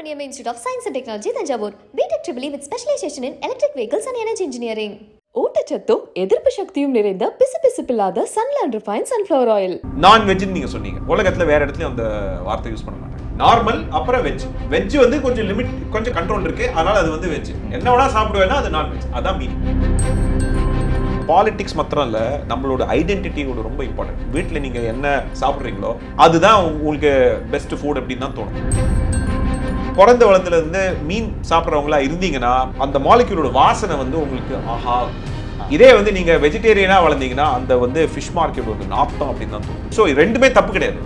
Subrahmanyam Institute of Science and Technology, Tanjavur. BTech Triple E with specialization in electric vehicles and energy engineering. ஊட்டச்சத்தும் எதிர்ப்பு சக்தியும் நிறைந்த பிசுபிசுப்பில்லாத Sunland refine sunflower oil non வெஜ்னு நீங்க சொன்னீங்க உலகத்துல வேற இடத்துலயும் அந்த வார்த்தை யூஸ் பண்ண மாட்டாங்க நார்மல் அப்புறம் வெஜ் வெஜ் வந்து கொஞ்சம் லிமிட் கொஞ்சம் கண்ட்ரோல் இருக்கு அதனால அது வந்து வெஜ் என்ன வேணா சாப்பிடுவேன்னா அது நான் வெஜ் அதான் மீனிங் பாலிடிக்ஸ் மாத்திரம் இல்ல நம்மளோட ஐடென்டிட்டியோட ரொம்ப இம்பார்ட்டன்ட் வீட்டில் நீங்க என்ன சாப்பிட்றீங்களோ அதுதான் உங்களுக்கு பெஸ்ட் ஃபுட் அப்படின்னு தான் தோணும் பிறந்த வளத்துல இருந்து மீன் சாப்பிட்றவங்களா இருந்தீங்கன்னா அந்த மாலிக்யூலோட வாசனை வந்து உங்களுக்கு ஆஹா இதே வந்து நீங்க வெஜிடேரியனா வளர்ந்தீங்கன்னா அந்த வந்து ஃபிஷ் மார்க்கெட் ஒரு நாத்தம் அப்படின்னு தான் தோணும் ஸோ ரெண்டுமே தப்பு கிடையாது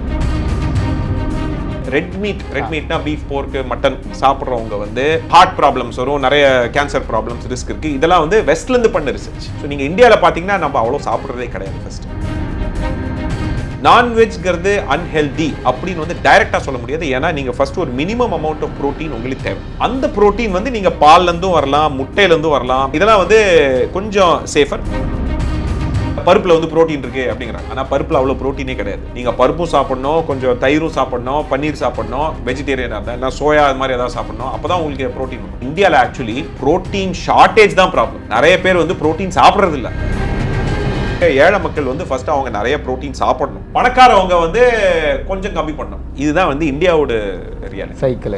ரெட் மீட் ரெட் மீட்னா பீஃப் போர்க்கு மட்டன் சாப்பிட்றவங்க வந்து ஹார்ட் ப்ராப்ளம்ஸ் வரும் நிறைய கேன்சர் ப்ராப்ளம்ஸ் ரிஸ்க் இருக்கு இதெல்லாம் வந்து வெஸ்ட்ல இருந்து பண்ண ரிசர்ச் ஸோ நீங்க இந்தியாவில் பார்த்தீங்கன்னா நம்ம அவ்வளோ சாப்பிட்றதே கிடையாது ஃபர்ஸ்ட் நான்வெஜ்ங்கிறது அன்ஹெல்தி அப்படின்னு வந்து டைரக்டா சொல்ல முடியாது ஏன்னா நீங்க ஃபர்ஸ்ட் ஒரு மினிமம் அமௌண்ட் ஆஃப் புரோட்டீன் உங்களுக்கு தேவை அந்த புரோட்டீன் வந்து நீங்க பால்ல இருந்தும் வரலாம் முட்டையில இருந்தும் வரலாம் இதெல்லாம் வந்து கொஞ்சம் சேஃபர் பருப்புல வந்து புரோட்டீன் இருக்கு அப்படிங்கிறாங்க ஆனா பருப்புல அவ்வளவு புரோட்டீனே கிடையாது நீங்க பருப்பும் சாப்பிடணும் கொஞ்சம் தயிரும் சாப்பிடணும் பன்னீர் சாப்பிடணும் வெஜிடேரியனா இருந்தா இல்லை சோயா அது மாதிரி ஏதாவது சாப்பிடணும் அப்பதான் உங்களுக்கு புரோட்டீன் வரும் இந்தியாவில் ஆக்சுவலி புரோட்டீன் ஷார்ட்டேஜ் தான் ப்ராப்ளம் நிறைய பேர் வந்து புரோட்டீன் சாப்பிட்றது இல்ல ஏழை மக்கள் வந்து ஃபர்ஸ்ட் அவங்க நிறைய புரோட்டீன் சாப்பிடணும் பணக்காரவங்க வந்து கொஞ்சம் கம்மி பண்ணணும் இதுதான் வந்து இந்தியாவோட reality cycle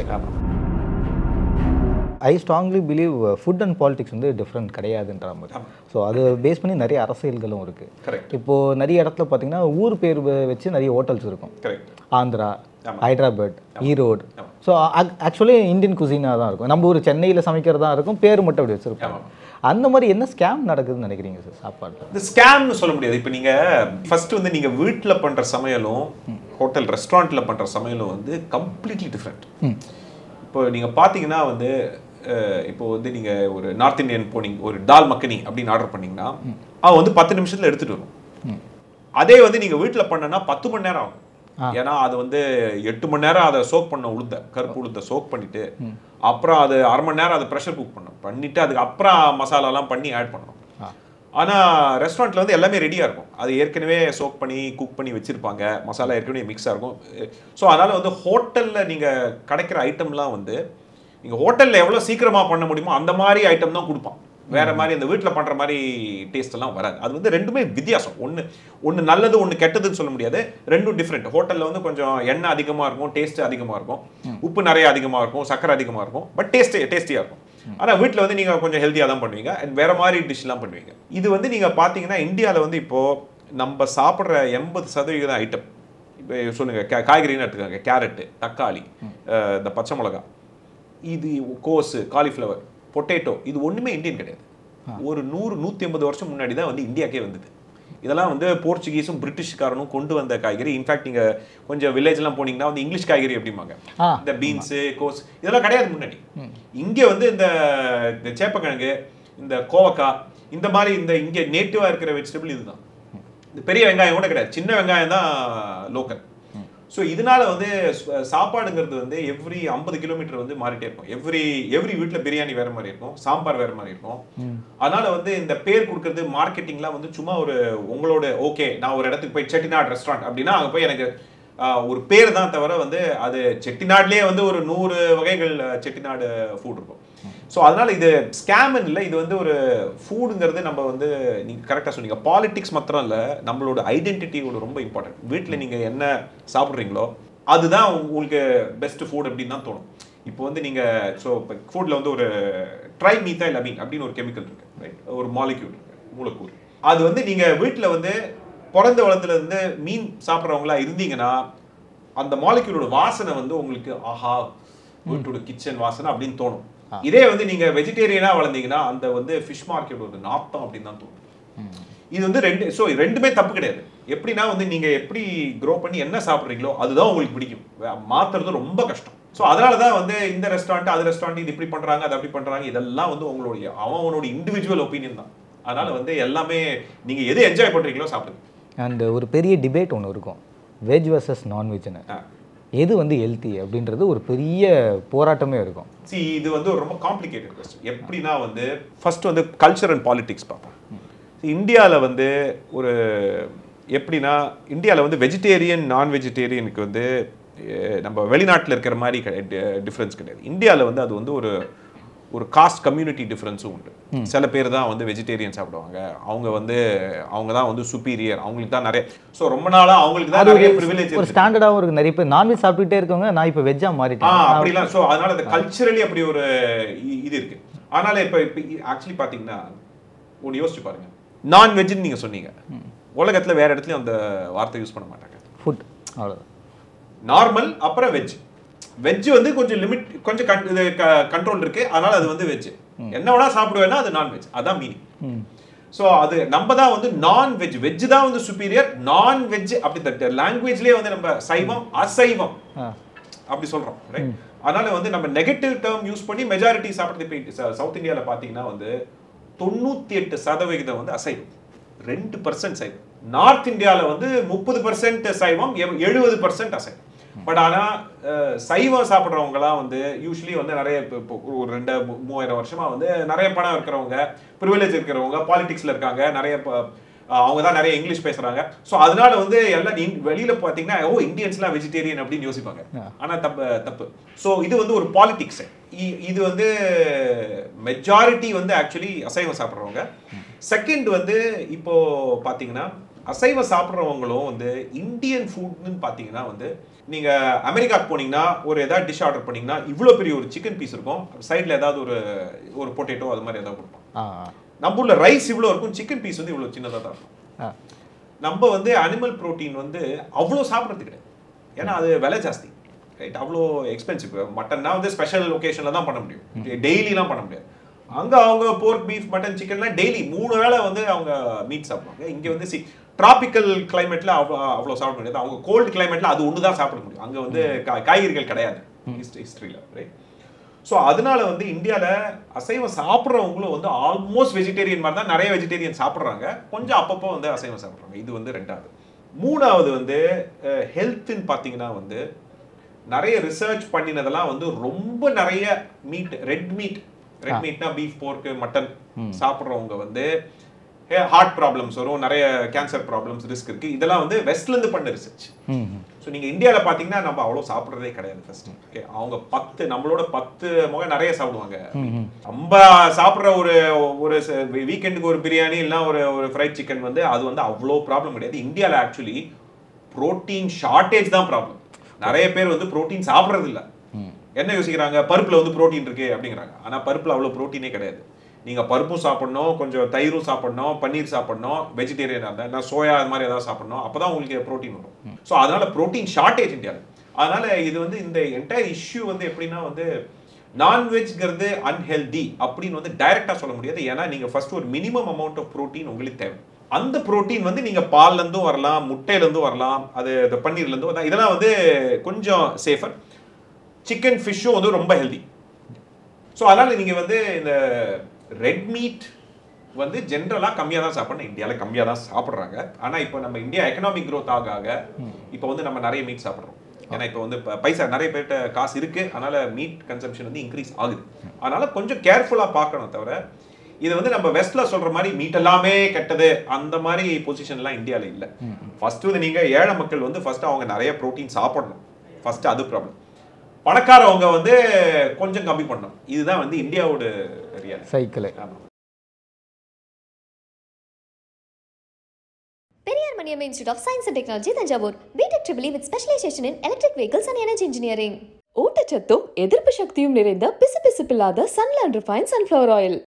I strongly believe food and politics வந்து டிஃப்ரெண்ட் கிடையாதுன்ற மாதிரி ஸோ அது பேஸ் பண்ணி நிறைய அரசியல்களும் இருக்குது கரெக்ட் இப்போது நிறைய இடத்துல பார்த்தீங்கன்னா ஊர் பேர் வ- வச்சு நிறைய ஹோட்டல்ஸ் இருக்கும் correct Andhra Hyderabad Erode so actually Indian குசினாக தான் இருக்கும் நம்ம ஊர் சென்னையில் சமைக்கிறதா இருக்கும் பேர் மட்டும் அப்படி வச்சுருப்போம் அந்த மாதிரி என்ன ஸ்கேம் நடக்குதுன்னு நினைக்கிறீங்க சார் சாப்பாட்டில் இந்த ஸ்கேம்னு சொல்ல முடியாது இப்போ நீங்க ஃபர்ஸ்ட் வந்து நீங்க வீட்ல பண்ற சமையலும் ஹோட்டல் ரெஸ்டாரண்ட்ல பண்ற சமையலும் வந்து கம்ப்ளீட்லி டிஃப்ரெண்ட் இப்போ நீங்க பாத்தீங்கன்னா வந்து அஹ், இப்போ வந்து நீங்க ஒரு நார்த் இந்தியன் போனீங்க ஒரு தால் மக்கனி அப்படின்னு ஆர்டர் பண்ணீங்கன்னா அவன் வந்து பத்து நிமிஷத்துல எடுத்துட்டு வரும் அதே வந்து நீங்க வீட்ல பண்ணனா பத்து மணி நேரம் ஆகும் ஏன்னா அது வந்து எட்டு மணி நேரம் அதை சோக் பண்ண உளுத்த கருப்பு உளுத்த சோக் பண்ணிட்டு அப்புறம் அது அரை மணி நேரம் அதை ப்ரெஷர் குக் பண்ணும் பண்ணிட்டு அதுக்கு அப்புறம் மசாலாலாம் பண்ணி ஆட் பண்ணணும் ஆனா ரெஸ்டாரண்ட்ல வந்து எல்லாமே ரெடியா இருக்கும் அது ஏற்கனவே சோக் பண்ணி குக் பண்ணி வச்சிருப்பாங்க மசாலா ஏற்கனவே மிக்ஸா இருக்கும் ஸோ அதனால வந்து ஹோட்டல்ல நீங்க கிடைக்கிற ஐட்டம்லாம் வந்து நீங்க ஹோட்டல்ல எவ்வளவு சீக்கிரமா பண்ண முடியுமோ அந்த மாதிரி ஐட்டம் தான் கொடுப்பான் வேற மாதிரி அந்த வீட்ல பண்ற மாதிரி டேஸ்ட் எல்லாம் வராது அது வந்து ரெண்டுமே வித்தியாசம் ஒன்னு ஒன்னு நல்லது ஒன்னு கெட்டதுன்னு சொல்ல முடியாது ரெண்டும் டிஃப்ரெண்ட் ஹோட்டல்ல வந்து கொஞ்சம் எண்ணெய் அதிகமா இருக்கும் டேஸ்ட் அதிகமா இருக்கும் உப்பு நிறைய அதிகமா இருக்கும் சக்கரை அதிகமா இருக்கும் பட் டேஸ்ட் டேஸ்டியா இருக்கும் ஆனா வீட்ல வந்து நீங்க கொஞ்சம் ஹெல்த்தியா தான் பண்ணுவீங்க அண்ட் வேற மாதிரி டிஷ்லாம் பண்ணுவீங்க இது வந்து நீங்க பாத்தீங்கன்னா இந்தியால வந்து இப்போ நம்ம சாப்பிடுற எண்பது சதவிகிதம் ஐட்டம் இப்போ சொல்லுங்க கா- காய்கறின்னு எடுத்துக்கோங்க கேரட்டு தக்காளி அஹ், இந்த பச்சை மிளகாய் இது கோஸு காலிஃப்ளவர் பொட்டேட்டோ இது ஒண்ணுமே இந்தியன் கிடையாது ஒரு நூறு நூத்தி ஐம்பது வருஷம் முன்னாடி தான் வந்து இந்தியாக்கே வந்தது இதெல்லாம் வந்து போர்ச்சுகீஸும் பிரிட்டிஷ்காரனும் கொண்டு வந்த காய்கறி இன்ஃபேக்ட் நீங்க கொஞ்சம் வில்லேஜ் எல்லாம் போனீங்கன்னா வந்து இங்கிலீஷ் காய்கறி அப்படிம்பாங்க ஆ, இந்த பீன்ஸ் கோஸ் இதெல்லாம் கிடையாது முன்னாடி இங்க வந்து இந்த இந்த சேப்பக்கிழங்கு இந்த கோவக்காய் இந்த மாதிரி இந்த இங்க நேட்டிவா இருக்கிற வெஜிடபிள் இதுதான் இந்த பெரிய வெங்காயம் கூட கிடையாது சின்ன வெங்காயம் தான் லோக்கல் ஸோ இதனால வந்து ச- சாப்பாடுங்கிறது வந்து எவ்ரி ஐம்பது கிலோமீட்டர் வந்து மாறிட்டே இருக்கும் எவ்ரி எவ்ரி வீட்டில் பிரியாணி வேற மாதிரி இருக்கும் சாம்பார் வேற மாதிரி இருக்கும் அதனால வந்து இந்த பேர் கொடுக்கறது மார்க்கெட்டிங்லாம் வந்து சும்மா ஒரு உங்களோட ஓகே நான் ஒரு இடத்துக்கு போய் செட்டிநாடு ரெஸ்டாரண்ட் அப்படின்னா அங்கே போய் எனக்கு ஆஹ், ஒரு பேர் தான் தவிர வந்து அது செட்டிநாட்லயே வந்து ஒரு நூறு வகைகள் அஹ், செட்டிநாடு ஃபுட் இருக்கும் ஸோ அதனால இது ஸ்கேம் இல்லை இது வந்து ஒரு ஃபுட்டுங்கிறது நம்ம வந்து நீங்க கரெக்டாக சொன்னீங்க பாலிடிக்ஸ் மாத்திரம் இல்லை நம்மளோட ஐடென்டிட்டியோட ரொம்ப இம்பார்ட்டன்ட் வீட்டில் நீங்க என்ன சாப்பிட்றீங்களோ அதுதான் உங்களுக்கு பெஸ்ட் ஃபுட் அப்படின்னு தான் தோணும் இப்போ வந்து நீங்க ஸோ இப்போ ஃபுட்ல வந்து ஒரு ட்ரை மீத்தைல் அமீன் அப்படின்னு ஒரு கெமிக்கல் இருக்கு ரைட் ஒரு மாலிக்யூல் இருக்கு மூலக்கூறு அது வந்து நீங்க வீட்டில் வந்து பிறந்த வளத்துல இருந்து மீன் சாப்பிட்றவங்களா இருந்தீங்கன்னா அந்த மாலிக்யூலோட வாசனை வந்து உங்களுக்கு ஆஹா வீட்டோட கிச்சன் வாசனை அப்படின்னு தோணும் இதே வந்து நீங்க வெஜிடேரியனா வளர்ந்தீங்கன்னா அந்த வந்து ஃபிஷ் மார்க்கெட் ஒரு நாத்தம் அப்படின்னு தான் தோணும் இது வந்து ரெண்டு ஸோ ரெண்டுமே தப்பு கிடையாது எப்படின்னா வந்து நீங்க எப்படி க்ரோ பண்ணி என்ன சாப்பிட்றீங்களோ அதுதான் உங்களுக்கு பிடிக்கும் வே- மாத்துறது ரொம்ப கஷ்டம் ஸோ அதனால தான் வந்து இந்த ரெஸ்டாரண்ட் அது ரெஸ்டாரண்ட் இது இப்படி பண்றாங்க அது அப்படி பண்றாங்க இதெல்லாம் வந்து உங்களுடைய அவனோட இண்டிவிஜுவல் ஒப்பீனியன் தான் அதனால வந்து எல்லாமே நீங்க எது என்ஜாய் பண்றீங்களோ சாப்பிடுங்க அண்ட் ஒரு பெரிய டிபேட் ஒன்று இருக்கும் வெஜ் வர்சஸ் நான்வெஜ்னு ஆ. எது வந்து ஹெல்த்தி அப்படின்றது ஒரு பெரிய போராட்டமே இருக்கும் சி இது வந்து ஒரு ரொம்ப காம்ப்ளிகேட்டட் கொஸ்டின் எப்படின்னா வந்து ஃபர்ஸ்ட் வந்து கல்ச்சர் அண்ட் பாலிடிக்ஸ் பார்ப்போம் இந்தியாவில் வந்து ஒரு எப்படின்னா இந்தியாவில் வந்து வெஜிடேரியன் நான் வெஜிடேரியனுக்கு வந்து அஹ் நம்ம வெளிநாட்டில் இருக்கிற மாதிரி டிஃப்ரென்ஸ் கிடையாது இந்தியாவில் வந்து அது வந்து ஒரு ஒரு காஸ்ட் கம்யூனிட்டி டிஃப்ரென்ஸும் உண்டு சில பேர் தான் வந்து வெஜிடேரியன் சாப்பிடுவாங்க அவங்க வந்து அவங்க தான் வந்து சுப்பீரியர் அவங்களுக்கு தான் நிறைய ஸோ ரொம்ப நாளா அவங்களுக்கு தான் அது நிறைய ஒரு- ப்ரிவிலேஜ் ஒரு ஸ்டாண்டர்டாகவும் இருக்கு நிறைய பேர் நான்வெஜ் சாப்பிட்டுட்டே இருக்கவங்க நான் இப்போ வெஜ்ஜாக ஆ மாறிட்டேன் அப்படிலாம் ஸோ அதனால அந்த கல்ச்சரலி அப்படி ஒரு இ- இது இருக்கு அதனால இப்போ இப்போ ஆக்சுவலி பார்த்தீங்கன்னா ஒன்று யோசிச்சு பாருங்க நான்வெஜ்னு நீங்க சொன்னீங்க உலகத்துல வேற இடத்துலயும் அந்த வார்த்தை யூஸ் பண்ண மாட்டாங்க ஃபுட் அவ்வளோதான் நார்மல் அப்புறம் வெஜ் வெஜ் வந்து கொஞ்சம் லிமிட் கொஞ்சம் கன் இது கண்ட்ரோல் இருக்கு அதனால அது வந்து வெஜ் என்ன வேணா சாப்பிடுவேன்னா அது நான்வெஜ் அதான் மீனிங் ஸோ அது நம்ம தான் வந்து நான் வெஜ் வெஜ் தான் வந்து சுப்பீரியர் நான் வெஜ் அப்படி இந்த லாங்குவேஜ்லேயே வந்து நம்ம சைவம் அசைவம் ஆ அப்படி சொல்றோம் right? அதனால வந்து நம்ம நெகட்டிவ் டேர்ம் யூஸ் பண்ணி மெஜாரிட்டி சாப்பிட்றது இப்போ சவுத் இந்தியாவில் பார்த்தீங்கன்னா வந்து தொண்ணூத்தி எட்டு சதவிகிதம் வந்து அசைவம் ரெண்டு பர்சன்ட் சைவம் நார்த் இந்தியாவில் வந்து முப்பது பர்சன்ட் சைவம் எழுபது பர்சன்ட் அசைவம் பட் ஆனா அஹ், சைவம் சாப்பிட்றவங்கலாம் வந்து யூஸ்வலி வந்து நிறைய இப்போ இப்போ ஒரு ரெண்டு மூ- மூவாயிரம் வருஷமா வந்து நிறைய பணம் இருக்கிறவங்க ப்ரிவிலேஜ் இருக்கிறவங்க பாலிடிக்ஸ்ல இருக்காங்க நிறைய ப- அவங்க தான் நிறைய இங்கிலீஷ் பேசுறாங்க ஸோ அதனால வந்து எல்லாம் இந்- வெளியில பார்த்தீங்கன்னா ஓ இந்தியன்ஸ்லாம் வெஜிடேரியன் அப்படின்னு யோசிப்பாங்க ஆனா தப்பு தப்பு ஸோ இது வந்து ஒரு பாலிடிக்ஸ் இது வந்து மெஜாரிட்டி வந்து ஆக்சுவலி அசைவம் சாப்பிட்றவங்க செகண்ட் வந்து இப்போ பார்த்தீங்கன்னா அசைவம் சாப்பிட்றவங்களும் வந்து இந்தியன் ஃபுட்னு பார்த்தீங்கன்னா வந்து நீங்க அமெரிக்காக்கு போனீங்கன்னா ஒரு ஏதாவது டிஷ் ஆர்டர் பண்ணீங்கன்னா இவ்வளோ பெரிய ஒரு சிக்கன் பீஸ் இருக்கும் சைடில் ஏதாவது ஒரு ஒரு பொட்டேட்டோ அது மாதிரி ஏதாவது கொடுப்போம் ஆ நம்ம ஊர்ல ரைஸ் இவ்வளோ இருக்கும் சிக்கன் பீஸ் வந்து இவ்வளோ சின்னதாக தான் இருக்கும் ஆ நம்ம வந்து அனிமல் புரோட்டீன் வந்து அவ்வளோ சாப்பிட்றது கிடையாது ஏன்னா அது விலை ஜாஸ்தி ரைட் அவ்வளோ எக்ஸ்பென்சிவ் மட்டன்னா வந்து ஸ்பெஷல் ஒகேஷனில் தான் பண்ண முடியும் டெய்லிலாம் பண்ண முடியாது அங்கே அவங்க போர்க் பீஃப் மட்டன் சிக்கன்லாம் டெய்லி மூணு வேளை வந்து அவங்க மீட் சாப்பிடுவாங்க இங்கே வந்து சி டிராபிக்கல் கிளைமேட்ல அவ்வளோ அவ்வளோ சாப்பிட முடியாது அவங்க கோல்டு கிளைமேட்ல அது ஒன்று தான் சாப்பிட முடியும் அங்கே வந்து கா- காய்கறிகள் கிடையாது ஹிஸ்ட்ரியில் ரைட் ஸோ அதனால வந்து இந்தியாவில் அசைவம் சாப்பிட்றவங்களும் வந்து ஆல்மோஸ்ட் வெஜிடேரியன் மாதிரி தான் நிறைய வெஜிடேரியன் சாப்பிட்றாங்க கொஞ்சம் அப்பப்போ வந்து அசைவம் சாப்பிட்றாங்க இது வந்து ரெண்டாவது மூணாவது வந்து ஹெல்த்துன்னு பார்த்தீங்கன்னா வந்து நிறைய ரிசர்ச் பண்ணினதெல்லாம் வந்து ரொம்ப நிறைய மீட் ரெட் மீட் ரெட் மீட்னா பீஃப் போர்க்கு மட்டன் சாப்பிட்றவங்க வந்து ஹார்ட் ப்ராப்ளம்ஸ் வரும் நிறைய கேன்சர் ப்ராப்ளம்ஸ் ரிஸ்க் இருக்கு இதெல்லாம் வந்து வெஸ்ட்ல இருந்து பண்ண ரிசர்ச் ம் ம். ஸோ நீங்க இந்தியால பாத்தீங்கன்னா நம்ம அவ்வளோ சாப்பிட்றதே கிடையாது ஃபர்ஸ்ட் ஓகே அவங்க பத்து நம்மளோட பத்து முக நிறைய சாப்பிடுவாங்க நம்ம சாப்பிட்ற ஒரு ஒரு வீக்கெண்டுக்கு ஒரு பிரியாணி இல்லைன்னா ஒரு ஒரு ஃப்ரைட் சிக்கன் வந்து அது வந்து அவ்வளோ ப்ராப்ளம் கிடையாது இந்தியாவில் ஆக்சுவலி புரோட்டீன் ஷார்ட்டேஜ் தான் ப்ராப்ளம் நிறைய பேர் வந்து புரோட்டீன் சாப்பிட்றது இல்ல என்ன யோசிக்கிறாங்க பருப்புல வந்து புரோட்டீன் இருக்கு அப்படிங்கிறாங்க ஆனா பருப்புல அவ்வளோ புரோட்டீனே கிடையாது நீங்க பருப்பும் சாப்பிடணும் கொஞ்சம் தயிரும் சாப்பிடணும் பன்னீர் சாப்பிடணும் வெஜிடேரியனாக இருந்தால் இல்லை சோயா அது மாதிரி ஏதாவது சாப்பிடணும் அப்பதான் உங்களுக்கு புரோட்டீன் வரும் ஸோ அதனால புரோட்டீன் ஷார்ட்டேஜ் இந்தியாவில் அதனால இது வந்து இந்த என்டையர் இஷ்யூ வந்து எப்படின்னா வந்து நான்வெஜ்ங்கிறது அன்ஹெல்தி அப்படின்னு வந்து டைரக்டா சொல்ல முடியாது ஏன்னா நீங்க ஃபர்ஸ்ட் ஒரு மினிமம் அமௌண்ட் ஆஃப் புரோட்டீன் உங்களுக்கு தேவை அந்த புரோட்டீன் வந்து நீங்க பால்ல இருந்தும் வரலாம் முட்டையில இருந்தும் வரலாம் அது இந்த பன்னீர்ல இருந்தும் வரலாம். இதெல்லாம் வந்து கொஞ்சம் சேஃபர் சிக்கன் ஃபிஷ்ஷும் வந்து ரொம்ப ஹெல்தி ஸோ அதனால நீங்க வந்து இந்த ரெட் மீட் வந்து ஜென்ரலாக கம்மியாக தான் சாப்பிடணும் இந்தியாவில் கம்மியாக தான் சாப்பிட்றாங்க ஆனால் இப்போ நம்ம இந்தியா எக்கனாமிக் growth ஆக ஆக இப்போ வந்து நம்ம நிறைய மீட் சாப்பிட்றோம் ஏன்னா இப்போ வந்து ப- பைசா நிறைய பேர்கிட்ட காசு இருக்கு அதனால மீட் கன்சம்ஷன் வந்து இன்க்ரீஸ் ஆகுது அதனால கொஞ்சம் கேர்ஃபுல்லாக பார்க்கணும் தவிர இது வந்து நம்ம வெஸ்ட்ல சொல்ற மாதிரி மீட் எல்லாமே கெட்டது அந்த மாதிரி பொசிஷன்லாம் இந்தியாவில் இல்லை ஃபர்ஸ்ட் வந்து நீங்க ஏழை மக்கள் வந்து ஃபர்ஸ்ட் அவங்க நிறைய புரோட்டீன் சாப்பிடணும் ஃபர்ஸ்ட் அது ப்ராப்ளம் பணக்காரவங்க வந்து கொஞ்சம் கம்மி பண்ணணும் இதுதான் வந்து இந்தியாவோட ரியாலிட்டி சைக்கிளு ஆமா Periyar Maniam Institute of Science and Technology, Tanjavur. BTech Triple E with specialization in electric vehicles and energy engineering. ஊட்டச்சத்தும் எதிர்ப்பு சக்தியும் நிறைந்த பிசுபிசுப்பில்லாத சன்லேண்ட் ரிஃபைன் சன்ஃப்ளவர் ஆயில்